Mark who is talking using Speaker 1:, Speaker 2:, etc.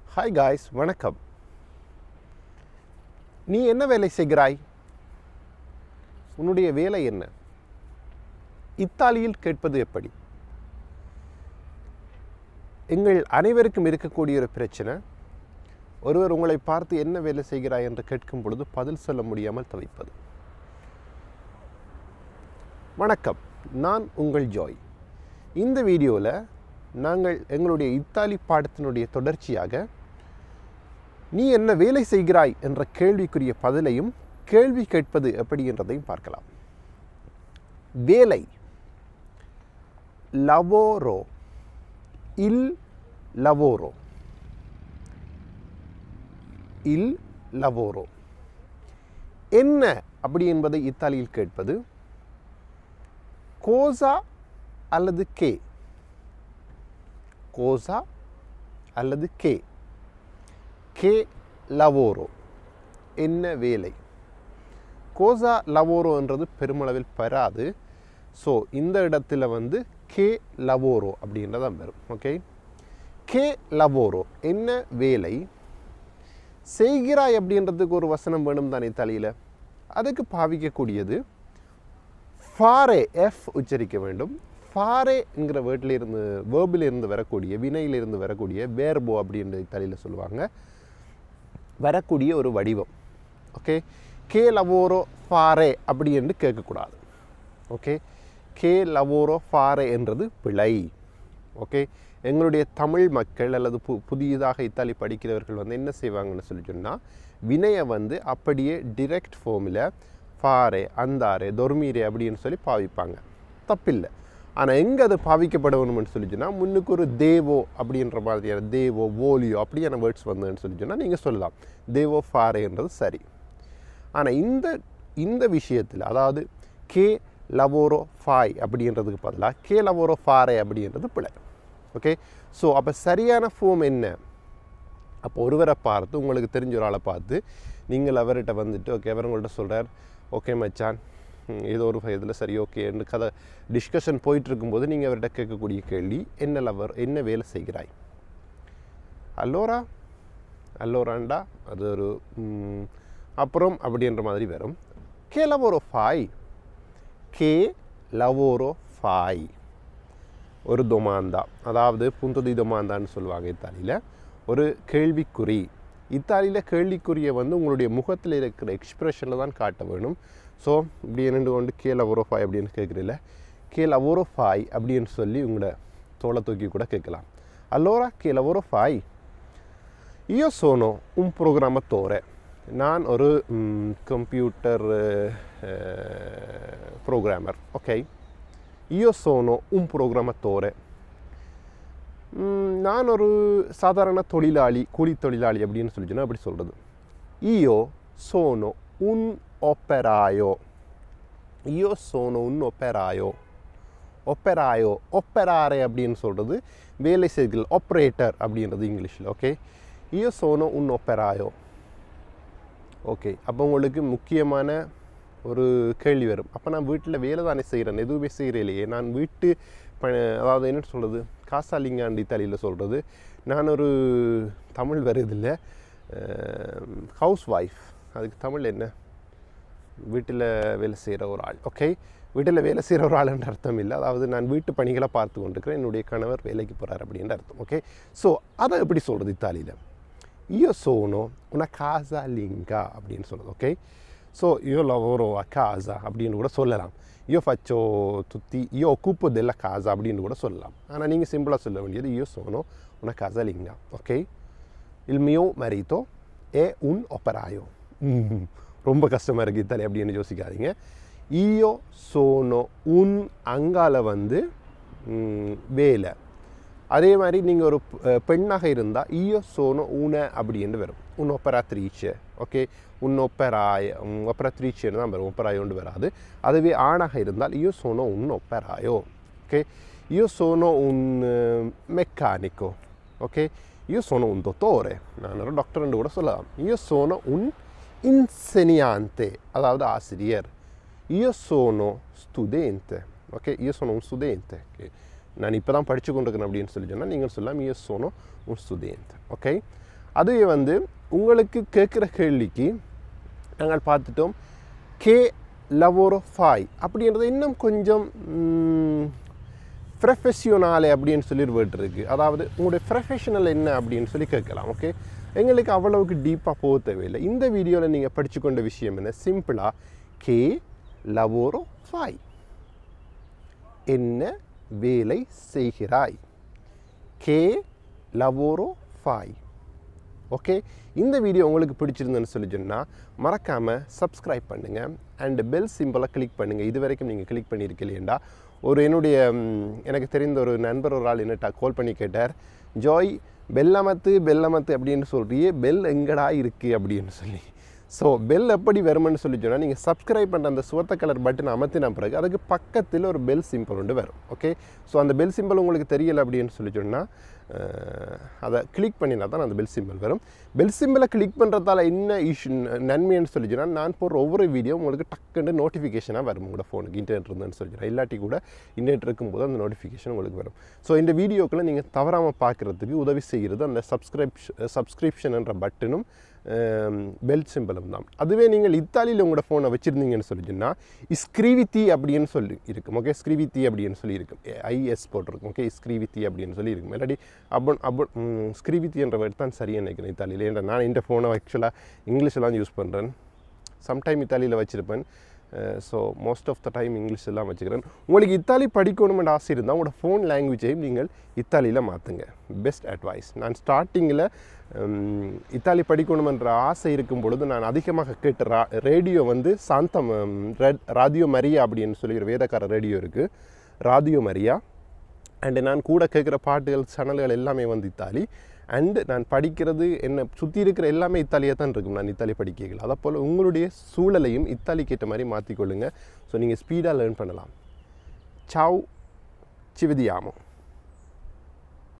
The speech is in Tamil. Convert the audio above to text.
Speaker 1: ஹாய் காய்ஸ் வணக்கம் நீ என்ன வேலை செய்கிறாய் உன்னுடைய வேலை என்ன இத்தாலியில் கேட்பது எப்படி எங்கள் அனைவருக்கும் இருக்கக்கூடிய ஒரு பிரச்சனை ஒருவர் உங்களை பார்த்து என்ன வேலை செய்கிறாய் என்று கேட்கும் பொழுது பதில் சொல்ல முடியாமல் தவிப்பது வணக்கம் நான் உங்கள் ஜாய் இந்த வீடியோவில் நாங்கள் எங்களுடைய இத்தாலி பாடத்தினுடைய தொடர்ச்சியாக நீ என்ன வேலை செய்கிறாய் என்ற கேள்விக்குரிய பதிலையும் கேள்வி கேட்பது எப்படி என்றதையும் பார்க்கலாம் வேலை லவோரோ இல் லவோரோ இல் லவோரோ என்ன அப்படி என்பதை இத்தாலியில் கேட்பது கோசா அல்லது கே கோசா அல்லது கே கே லவோரோ என்ன வேலை கோசா லவோரோன்றது பெருமளவில் பெறாது ஸோ இந்த இடத்துல வந்து கே லவோரோ அப்படின்றதான் வரும் ஓகே கே லவோரோ என்ன வேலை செய்கிறாய் அப்படின்றதுக்கு ஒரு வசனம் வேணும் தானே தலையில் அதுக்கு பாவிக்கக்கூடியது ஃபாரே எஃப் உச்சரிக்க வேண்டும் ஃபாரே என்கிற வேர்ட்டில் இருந்து வேர்பில் இருந்து வரக்கூடிய வினையிலிருந்து வரக்கூடிய வேர்போ அப்படின்ற தலையில் சொல்லுவாங்க வரக்கூடிய ஒரு வடிவம் ஓகே கே லவோரோ ஃபாரே அப்படி என்று கேட்கக்கூடாது ஓகே கே லவோரோ ஃபாரே என்றது பிழை ஓகே எங்களுடைய தமிழ் மக்கள் அல்லது பு புதியதாக இத்தாலி படிக்கிறவர்கள் வந்து என்ன செய்வாங்கன்னு சொல்லி சொன்னால் வினையை வந்து அப்படியே டிரெக்ட் ஃபார்மில் ஃபாரே அந்தாரே தொர்மீரே அப்படின்னு சொல்லி பாவிப்பாங்க தப்பில்லை ஆனால் எங்கே அது பாவிக்கப்படணும்னு சொல்லி சொன்னால் முன்னுக்கு ஒரு தேவோ அப்படின்ற மாதிரியான தேவோ ஓலியோ அப்படியான வேர்ட்ஸ் வந்ததுன்னு சொல்லி சொன்னால் நீங்கள் சொல்லலாம் தேவோ ஃபாரேன்றது சரி ஆனால் இந்த இந்த விஷயத்தில் அதாவது கே லவோரோ ஃபாய் அப்படின்றதுக்கு பதிலாக கே லவோரோ ஃபாரே அப்படின்றது பிழை ஓகே ஸோ அப்போ சரியான ஃபார்ம் என்ன அப்போ ஒருவரை பார்த்து உங்களுக்கு தெரிஞ்ச ஒரு ஆளை பார்த்து நீங்கள் அவர்கிட்ட வந்துட்டு ஓகே அவர் உங்கள்கிட்ட சொல்கிறார் ஓகே மச்சான் ம், ஏதோ ஒரு இதில் சரி ஓகேன்னு கதை டிஸ்கஷன் போயிட்டு இருக்கும்போது நீங்கள் அவர்கிட்ட கேட்கக்கூடிய கேள்வி என்ன லவர் என்ன வேலை செய்கிறாய் அல்லோரா அல்லோராண்டா அது ஒரு ம், அப்புறம் அப்படின்ற மாதிரி வரும் கே லவோரோ ஃபாய் கே லவோரோ ஃபாய் ஒரு தொமாந்தா அதாவது புந்ததி தொமாந்தான்னு சொல்லுவாங்க இத்தாலியில் ஒரு கேள்விக்குறி இத்தாலியில் கேள்விக்குறியை வந்து உங்களுடைய முகத்தில் இருக்கிற எக்ஸ்பிரஷனில் தான் காட்ட வேணும் ஸோ இப்படி ரெண்டு கொண்டு கீழே ஃபைவ் அப்படின்னு கேட்குறீல கீழே ஃபைவ் அப்படின்னு சொல்லி உங்களோட தோலை தூக்கி கூட கேட்கலாம் allora che lavoro fai io sono un programmatore நான் ஒரு computer programmer okay io sono un programmatore ம், நான் ஒரு சாதாரண தொழிலாளி கூலி தொழிலாளி அப்படின்னு சொல்லி சொன்னா அப்படி சொல்கிறது io sono un operaio io sono un operaio ஒப்பெராயோ ஒப்பெராரே அப்படின்னு சொல்கிறது வேலை செய்கள் ஆப்ரேட்டர் அப்படின்றது இங்கிலீஷில் okay io sono un operaio okay அப்போ உங்களுக்கு முக்கியமான ஒரு கேள்வி வரும் அப்போ நான் வீட்டில் வேலை தானே செய்கிறேன் எதுவுமே செய்கிறேன் இல்லையே நான் வீட்டு ப அதாவது என்ன சொல்கிறது காசாலிங்காண்டி தலையில் சொல்கிறது நான் ஒரு தமிழ் வருதில்லை ஹவுஸ் ஒய்ஃப் அதுக்கு தமிழ் என்ன வீட்டில் வேலை செய்கிற ஒரு ஆள் ஓகே வீட்டில் வேலை செய்கிற ஒரு ஆளுன்ற அர்த்தம் இல்லை அதாவது நான் வீட்டு பணிகளை பார்த்து கொண்டிருக்கிறேன் என்னுடைய கணவர் வேலைக்கு போகிறார் அப்படின்ற அர்த்தம் ஓகே ஸோ அதை எப்படி சொல்கிறது இத்தாலியில் io sono una casalinga அப்படின்னு சொல்கிறது okay so io lavoro a casa அப்படின்னு கூட சொல்லலாம் io faccio tutti io occupo della casa அப்படின்னு கூட சொல்லலாம் ஆனால் நீங்கள் சிம்பிளாக சொல்ல வேண்டியது io sono una casalinga okay il mio marito è un operaio ம், ரொம்ப கஷ்டமாக இருக்குது இத்தாலி அப்படின்னு யோசிக்காதீங்க io sono un அங்கால வந்து ம், வேலை அதே மாதிரி நீங்கள் ஒரு அஹ், பெண்ணாக இருந்தால் io sono una அப்படின்னு வரும் un operatrice okay un operaio un operatrice தான் வரும் operaio வராது அதுவே ஆணாக இருந்தால் io sono un operaio okay io sono un eh, meccanico okay io sono un dottore நான் ஒரு டாக்டர் கூட சொல்லலாம் io sono un insegnante அதாவது ஆசிரியர் io sono studente okay io sono un studente okay. நான் இப்போ தான் படித்து கொண்டிருக்கிறேன் அப்படின்னு சொல்லி சொன்னால் நீங்கள் சொல்லலாம் io sono un studente okay அதுவே வந்து உங்களுக்கு கேட்குற கேள்விக்கு நாங்கள் பார்த்துட்டோம் கே லவோரோ ஃபைவ் அப்படின்றது இன்னும் கொஞ்சம் ப்ரொஃபஷனாலே அப்படின்னு சொல்லி ஒரு வேர்ட் இருக்குது அதாவது உங்களுடைய ப்ரொஃபஷனல் என்ன அப்படின்னு சொல்லி கேட்கலாம் ஓகே எங்களுக்கு அவ்வளவுக்கு டீப்பாக போக தேவையில்லை இந்த வீடியோவில் நீங்கள் படிச்சுக்கொண்ட விஷயம் என்ன சிம்பிளாக கே லவோரோ ஃபைவ் என்ன வேலை செய்கிறாய் கே லவோரோ ஃபைவ் ஓகே இந்த வீடியோ உங்களுக்கு பிடிச்சிருந்ததுன்னு சொல்லி சொன்னால் மறக்காமல் சப்ஸ்கிரைப் பண்ணுங்கள் அண்ட் பெல் சிம்பிளை கிளிக் பண்ணுங்கள் இது வரைக்கும் நீங்கள் கிளிக் பண்ணியிருக்கலையேண்டா ஒரு என்னுடைய ம், எனக்கு தெரிந்த ஒரு நண்பர் ஒரு ஆள் என்னட்டா கால் பண்ணி கேட்டார் ஜாய் பெல்லமத்து பெல்லமத்து அப்படின்னு சொல்றியே பெல் எங்கடா இருக்குது அப்படின்னு சொல்லி ஸோ பெல் எப்படி வரும்னு சொல்லி சொன்னால் நீங்கள் சப்ஸ்கிரைப் பண்ணுற அந்த சுவத்த கலர் பட்டன் அமர்த்தின பிறகு அதுக்கு பக்கத்தில் ஒரு பெல் சிம்பிள் ஒன்று வரும் ஓகே ஸோ அந்த பெல் சிம்பிள் உங்களுக்கு தெரியலை அப்படின்னு சொல்லி சொன்னால் அதை கிளிக் பண்ணினா தான் அந்த பெல் சிம்பிள் வரும் பெல் சிம்பிளை கிளிக் பண்ணுறதால என்ன இஷ்யூ நன்மைன்னு சொல்லி சொன்னால் நான் போடுற ஒவ்வொரு வீடியோ உங்களுக்கு டக்குன்னு நோட்டிஃபிகேஷனாக வரும் உங்களோட ஃபோனுக்கு இன்டர்நெட் இருந்ததுன்னு சொல்லி சொன்னால் இல்லாட்டி கூட இன்டர்நெட் இருக்கும்போது அந்த நோட்டிஃபிகேஷன் உங்களுக்கு வரும் ஸோ இந்த வீடியோக்களை நீங்கள் தவறாமல் பார்க்குறதுக்கு உதவி செய்கிறது அந்த சப்ஸ்கிரைப் சப்ஸ்கிரிப்ஷன் என்ற பட்டனும் பெல் சிம்பிளும் தான் அதுவே நீங்கள் இத்தாலியில் உங்களோட ஃபோனை வச்சுருந்தீங்கன்னு சொல்லி சொன்னால் ஸ்க்ரீவித்தி அப்படின்னு சொல்லி இருக்கும் ஓகே ஸ்க்ரீவித்தி அப்படின்னு சொல்லி இருக்கும் ஐஎஸ் போட்டிருக்கும் ஓகே ஸ்க்ரீவித்தி அப்படின்னு சொல்லி இருக்கும் இல்லாட்டி அப்பன் அப்பன் ஸ்க்ரீவித்தி என்ற வேர்ட் தான் சரியாக நினைக்கிறேன் இத்தாலியில் ஏன்டா நான் இந்த ஃபோனை ஆக்சுவலாக இங்கிலீஷெல்லாம் யூஸ் பண்ணுறேன் சம்டைம் இத்தாலியில் வச்சுருப்பேன் so most of the time English எல்லாம் வச்சுக்கிறேன் உங்களுக்கு இத்தாலி படிக்கணுமென்ற ஆசை இருந்தால் உங்களோட ஃபோன் லாங்குவேஜையும் நீங்கள் இத்தாலியில் மாற்றுங்க பெஸ்ட் அட்வைஸ் நான் ஸ்டார்டிங்கில் இத்தாலி படிக்கணுமென்ற ஆசை இருக்கும் பொழுது நான் அதிகமாக கேட்ட ரா ரேடியோ வந்து சாந்தம் ரெட் ராதியோ மரியா அப்படின்னு சொல்லி ஒரு வேதக்கார ரேடியோ இருக்குது ராதியோ மரியா அண்டு நான் கூட கேட்குற பாட்டுகள் சேனல்கள் எல்லாமே வந்து இத்தாலி அண்டு நான் படிக்கிறது என்ன சுற்றி இருக்கிற எல்லாமே இத்தாலியாக தான் இருக்கும் நான் இத்தாலி படிக்கல அதை போல் உங்களுடைய சூழலையும் இத்தாலிக்கு ஏற்ற மாதிரி மாற்றிக்கொள்ளுங்க ஸோ நீங்கள் ஸ்பீடாக லேர்ன் பண்ணலாம் சாவ் சிவதியாமோ